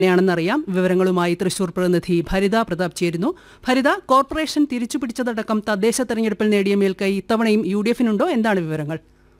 യാണെന്നറിയാം വിവരങ്ങളുമായി തൃശൂർ പ്രതിനിധി ഭരിത പ്രതാപ് ചേരുന്നു ഭരിത കോർപ്പറേഷൻ തിരിച്ചുപിടിച്ചതടക്കം തദ്ദേശ തെരഞ്ഞെടുപ്പിൽ നേടിയ മേൽക്കൈ ഇത്തവണയും യു ഡി എഫിനുണ്ടോ എന്താണ് വിവരങ്ങൾ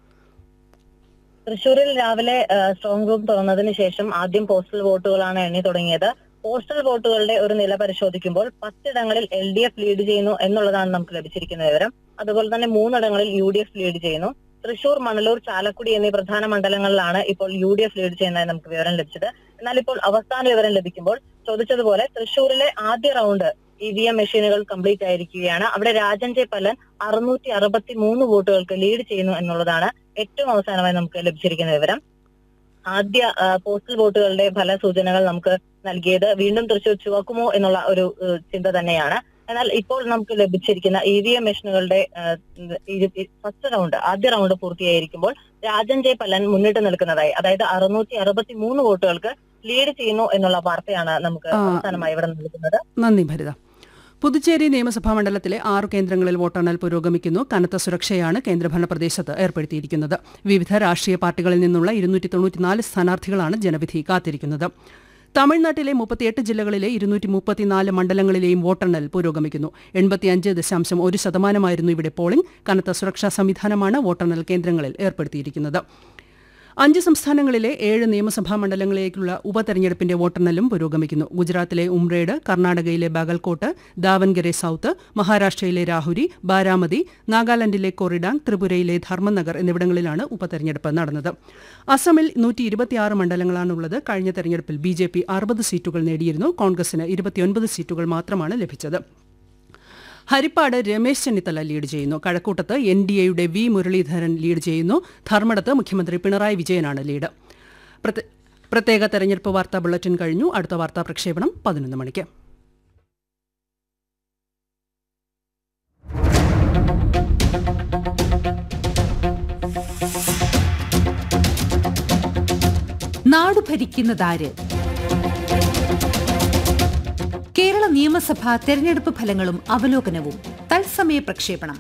തൃശൂരിൽ രാവിലെ ആ, സ്ട്രോങ് റൂം തുറന്നതിന് ശേഷം ആദ്യം പോസ്റ്റൽ വോട്ടുകളാണ് എണ്ണി തുടങ്ങിയത് പോസ്റ്റൽ വോട്ടുകളുടെ ഒരു നില പരിശോധിക്കുമ്പോൾ പത്തിടങ്ങളിൽ എൽ ഡി എഫ് ലീഡ് ചെയ്യുന്നു എന്നുള്ളതാണ് നമുക്ക് ലഭിച്ചിരിക്കുന്ന വിവരം അതുപോലെ തന്നെ മൂന്നിടങ്ങളിൽ യു ഡി എഫ് ലീഡ് ചെയ്യുന്നു തൃശൂർ മണലൂർ ചാലക്കുടി എന്നീ പ്രധാന മണ്ഡലങ്ങളിലാണ് ഇപ്പോൾ യു ഡി എഫ് ലീഡ് ചെയ്യുന്നതായി നമുക്ക് വിവരം ലഭിച്ചത് എന്നാൽ ഇപ്പോൾ അവസാന വിവരം ലഭിക്കുമ്പോൾ ചോദിച്ചതുപോലെ തൃശൂരിലെ ആദ്യ റൗണ്ട് ഇ വി എം മെഷീനുകൾ കംപ്ലീറ്റ് ആയിരിക്കുകയാണ് അവിടെ രാജൻ ജെ പല്ലൻ അറുന്നൂറ്റി അറുപത്തി മൂന്ന് വോട്ടുകൾക്ക് ലീഡ് ചെയ്യുന്നു എന്നുള്ളതാണ് ഏറ്റവും അവസാനമായി നമുക്ക് ലഭിച്ചിരിക്കുന്ന വിവരം ആദ്യ ആ, പോസ്റ്റൽ വോട്ടുകളുടെ ഫലസൂചനകൾ നമുക്ക് നൽകിയത് വീണ്ടും തൃശൂർ ചുവക്കുമോ എന്നുള്ള ഒരു ഏഹ്, ചിന്ത തന്നെയാണ് എന്നാൽ ഇപ്പോൾ നമുക്ക് ലഭിച്ചിരിക്കുന്ന ഇ വി എം മെഷീനുകളുടെ ഫസ്റ്റ് റൗണ്ട് ആദ്യ റൗണ്ട് പൂർത്തിയായിരിക്കുമ്പോൾ രാജൻ ജെ പല്ലൻ മുന്നിട്ട് നിൽക്കുന്നതായി അതായത് അറുന്നൂറ്റി അറുപത്തി മൂന്ന് വോട്ടുകൾക്ക് ലീഡ് ചെയ്യുന്നു എന്നുള്ള വാർത്തയാണ് നമുക്ക് ആ. അവസാനമായി ഇവിടെ നൽകുന്നത് നന്ദി ഭരിത പുതുച്ചേരി നിയമസഭാ മണ്ഡലത്തിലെ ആറ് കേന്ദ്രങ്ങളിൽ വോട്ടെണ്ണൽ പുരോഗമിക്കുന്നു കനത്ത സുരക്ഷയാണ് കേന്ദ്രഭരണ പ്രദേശത്ത് ഏർപ്പെടുത്തിയിരിക്കുന്നത് വിവിധ രാഷ്ട്രീയ പാർട്ടികളിൽ നിന്നുള്ള ഇരുന്നൂറ്റി തൊണ്ണൂറ്റിനാല് സ്ഥാനാർത്ഥികളാണ് ജനവിധി കാത്തിരിക്കുന്നത് തമിഴ്നാട്ടിലെ മുപ്പത്തിയെട്ട് ജില്ലകളിലെ ഇരുന്നൂറ്റി മുപ്പത്തിനാല് മണ്ഡലങ്ങളിലെയും വോട്ടെണ്ണൽ പുരോഗമിക്കുന്നു എൺപത്തിയഞ്ച് ദശാംശം ഒരു ശതമാനമായിരുന്നു ഇവിടെ പോളിംഗ് കനത്ത സുരക്ഷാ സംവിധാനമാണ് വോട്ടെണ്ണൽ കേന്ദ്രങ്ങളിൽ ഏർപ്പെടുത്തിയിരിക്കുന്നത് അഞ്ച് സംസ്ഥാനങ്ങളിലെ ഏഴ് നിയമസഭാ മണ്ഡലങ്ങളിലേക്കുള്ള ഉപതെരഞ്ഞെടുപ്പിന്റെ വോട്ടെണ്ണലും പുരോഗമിക്കുന്നു ഗുജറാത്തിലെ ഉംറേഡ് കർണാടകയിലെ ബാഗൽകോട്ട് ദാവൻഗരെ സൌത്ത് മഹാരാഷ്ട്രയിലെ രാഹുരി ബാരാമതി നാഗാലാൻഡിലെ കൊറിഡാങ് ത്രിപുരയിലെ ധർമ്മനഗർ എന്നിവിടങ്ങളിലാണ് ഉപതെരഞ്ഞെടുപ്പ് നടന്നത് അസമിൽ നൂറ്റി ഇരുപത്തിയാറ് മണ്ഡലങ്ങളാണുള്ളത് കഴിഞ്ഞ തെരഞ്ഞെടുപ്പിൽ ബി ജെ പി അറുപത് സീറ്റുകൾ നേടിയിരുന്നു കോൺഗ്രസിന് ഇരുപത്തിയൊൻപത് സീറ്റുകൾ മാത്രമാണ് ലഭിച്ചത് ഹരിപ്പാട് രമേശ് ചെന്നിത്തല ലീഡ് ചെയ്യുന്നു കഴക്കൂട്ടത്ത് എൻ ഡി എയുടെ വി മുരളീധരൻ ലീഡ് ചെയ്യുന്നു ധർമ്മടത്ത് മുഖ്യമന്ത്രി പിണറായി വിജയനാണ് ലീഡ് പ്രത്യ- പ്രത്യേക തെരഞ്ഞെടുപ്പ് വാർത്താ ബുള്ളറ്റിൻ കഴിഞ്ഞു അടുത്ത വാർത്താ പ്രക്ഷേപണം പതിനൊന്ന് മണിക്ക് നാട് ഭരിക്കുന്നതാര് കേരള നിയമസഭാ തെരഞ്ഞെടുപ്പ് ഫലങ്ങളും അവലോകനവും തത്സമയ പ്രക്ഷേപണം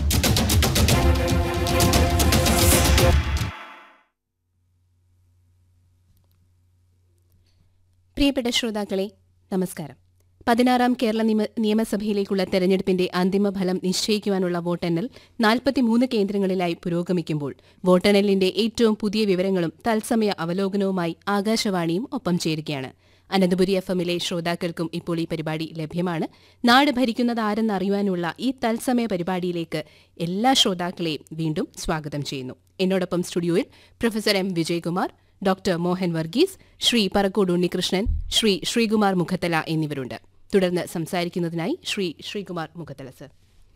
പ്രിയപ്പെട്ട ശ്രോതാക്കളെ നമസ്കാരം പതിനാറാം കേരള നിയമ- നിയമസഭയിലേക്കുള്ള തെരഞ്ഞെടുപ്പിന്റെ അന്തിമ ഫലം നിശ്ചയിക്കുവാനുള്ള വോട്ടെണ്ണൽ നാൽപ്പത്തിമൂന്ന് കേന്ദ്രങ്ങളിലായി പുരോഗമിക്കുമ്പോൾ വോട്ടെണ്ണലിന്റെ ഏറ്റവും പുതിയ വിവരങ്ങളും തത്സമയ അവലോകനവുമായി ആകാശവാണിയും ഒപ്പം ചേരുകയാണ് അനന്തപുരി എഫ് എമ്മിലെ ശ്രോതാക്കൾക്കും ഇപ്പോൾ ഈ പരിപാടി ലഭ്യമാണ് നാട് ഭരിക്കുന്നത് ആരെന്നറിയുവാനുള്ള ഈ തത്സമയ പരിപാടിയിലേക്ക് എല്ലാ ശ്രോതാക്കളെയും വീണ്ടും സ്വാഗതം ചെയ്യുന്നു എന്നോടൊപ്പം സ്റ്റുഡിയോയിൽ professor M Vijayakumar doctor Mohan Varghese Shri Parakkode Unnikrishnan Shri Sreekumar Mukhathala എന്നിവരുണ്ട് തുടർന്ന് സംസാരിക്കുന്നതിനായി ശ്രീ ശ്രീകുമാർ മുഖത്തല സർ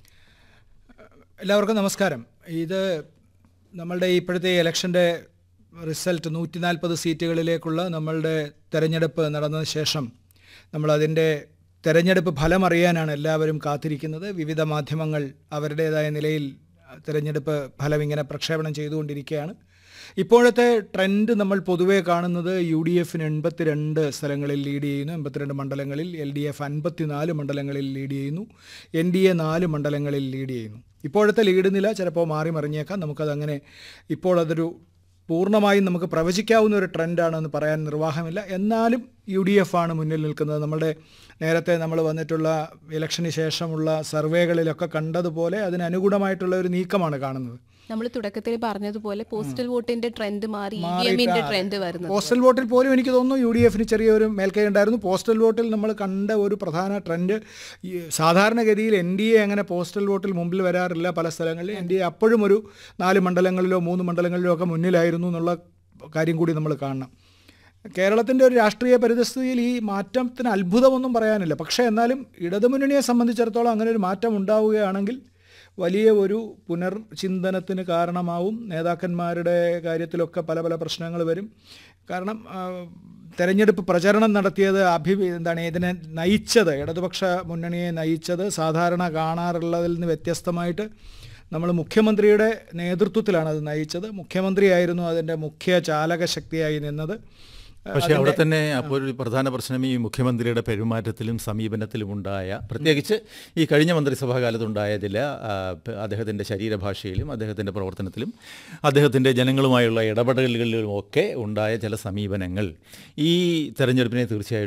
എല്ലാവർക്കും നമസ്കാരം ഇത് നമ്മളുടെ ഇപ്പോഴത്തെ ഇലക്ഷൻ്റെ റിസൾട്ട് നൂറ്റി നാൽപ്പത് സീറ്റുകളിലേക്കുള്ള നമ്മളുടെ തെരഞ്ഞെടുപ്പ് നടന്നതിന് ശേഷം നമ്മളതിൻ്റെ തെരഞ്ഞെടുപ്പ് ഫലം അറിയാനാണ് എല്ലാവരും കാത്തിരിക്കുന്നത് വിവിധ മാധ്യമങ്ങൾ അവരുടേതായ നിലയിൽ തെരഞ്ഞെടുപ്പ് ഫലം ഇങ്ങനെ പ്രക്ഷേപണം ചെയ്തുകൊണ്ടിരിക്കുകയാണ് ഇപ്പോഴത്തെ ട്രെൻഡ് നമ്മൾ പൊതുവെ കാണുന്നത് യു ഡി എഫിന് എൺപത്തിരണ്ട് സ്ഥലങ്ങളിൽ ലീഡ് ചെയ്യുന്നു എൺപത്തിരണ്ട് മണ്ഡലങ്ങളിൽ എൽ ഡി എഫ് അൻപത്തിനാല് മണ്ഡലങ്ങളിൽ ലീഡ് ചെയ്യുന്നു എൻ ഡി എ നാല് മണ്ഡലങ്ങളിൽ ലീഡ് ചെയ്യുന്നു ഇപ്പോഴത്തെ ലീഡ് നില ചിലപ്പോൾ മാറി മറിഞ്ഞേക്കാം നമുക്കതങ്ങനെ ഇപ്പോൾ അതൊരു പൂർണ്ണമായും നമുക്ക് പ്രവചിക്കാവുന്ന ഒരു ട്രെൻഡാണെന്ന് പറയാൻ നിർവാഹമില്ല എന്നാലും യു ഡി എഫ് ആണ് മുന്നിൽ നിൽക്കുന്നത് നമ്മുടെ നേരത്തെ നമ്മൾ വന്നിട്ടുള്ള ഇലക്ഷന് ശേഷമുള്ള സർവേകളിലൊക്കെ കണ്ടതുപോലെ അതിന് അനുകൂലമായിട്ടുള്ള ഒരു നീക്കമാണ് കാണുന്നത് നമ്മൾ തുടക്കത്തിൽ പറഞ്ഞതുപോലെ പോസ്റ്റൽ വോട്ടിന്റെ ട്രെൻഡ് മാറി ഇ വി മാറിയിട്ട് എമ്മിന്റെ ആ, ട്രെൻഡ് വരുന്നത് പോസ്റ്റൽ വോട്ടിൽ പോലും എനിക്ക് തോന്നുന്നു യു ഡി എഫിന് ചെറിയൊരു മേൽക്കൈ ഉണ്ടായിരുന്നു പോസ്റ്റൽ വോട്ടിൽ നമ്മൾ കണ്ട ഒരു പ്രധാന ട്രെൻഡ് ഈ സാധാരണഗതിയിൽ എൻ ഡി എ അങ്ങനെ പോസ്റ്റൽ വോട്ടിൽ മുമ്പിൽ വരാറില്ല പല സ്ഥലങ്ങളിൽ എൻ ഡി എ അപ്പോഴും ഒരു നാല് മണ്ഡലങ്ങളിലോ മൂന്ന് മണ്ഡലങ്ങളിലോ ഒക്കെ മുന്നിലായിരുന്നു എന്നുള്ള കാര്യം കൂടി നമ്മൾ കാണണം കേരളത്തിൻ്റെ ഒരു രാഷ്ട്രീയ പരിതസ്ഥിതിയിൽ ഈ മാറ്റത്തിന് അത്ഭുതമൊന്നും പറയാനില്ല പക്ഷേ എന്നാലും ഇടതുമുന്നണിയെ സംബന്ധിച്ചിടത്തോളം അങ്ങനെ ഒരു മാറ്റം ഉണ്ടാവുകയാണെങ്കിൽ വലിയ ഒരു പുനർചിന്തനത്തിന് കാരണമാവും നേതാക്കന്മാരുടെ കാര്യത്തിലൊക്കെ പല പല പ്രശ്നങ്ങൾ വരും കാരണം ആ, തെരഞ്ഞെടുപ്പ് പ്രചരണം നടത്തിയത് അഭി എന്താണ് ഇതിനെ നയിച്ചത് ഇടതുപക്ഷ മുന്നണിയെ നയിച്ചത് സാധാരണ കാണാറുള്ളതിൽ നിന്ന് വ്യത്യസ്തമായിട്ട് നമ്മൾ മുഖ്യമന്ത്രിയുടെ നേതൃത്വത്തിലാണ് അത് നയിച്ചത് മുഖ്യമന്ത്രിയായിരുന്നു അതിൻ്റെ മുഖ്യ ചാലക ശക്തിയായി നിന്നത് പക്ഷേ അവിടെ തന്നെ അപ്പോൾ ഒരു പ്രധാന പ്രശ്നം ഈ മുഖ്യമന്ത്രിയുടെ പെരുമാറ്റത്തിലും സമീപനത്തിലും ഉണ്ടായ പ്രത്യേകിച്ച് ഈ കഴിഞ്ഞ മന്ത്രിസഭാ കാലത്തുണ്ടായ ചില ആ, പ- അദ്ദേഹത്തിൻ്റെ ശരീരഭാഷയിലും അദ്ദേഹത്തിൻ്റെ പ്രവർത്തനത്തിലും അദ്ദേഹത്തിൻ്റെ ജനങ്ങളുമായുള്ള ഇടപെടലുകളിലും ഒക്കെ ഉണ്ടായ ചില സമീപനങ്ങൾ ഈ തെരഞ്ഞെടുപ്പിനെ തീർച്ചയായിട്ടും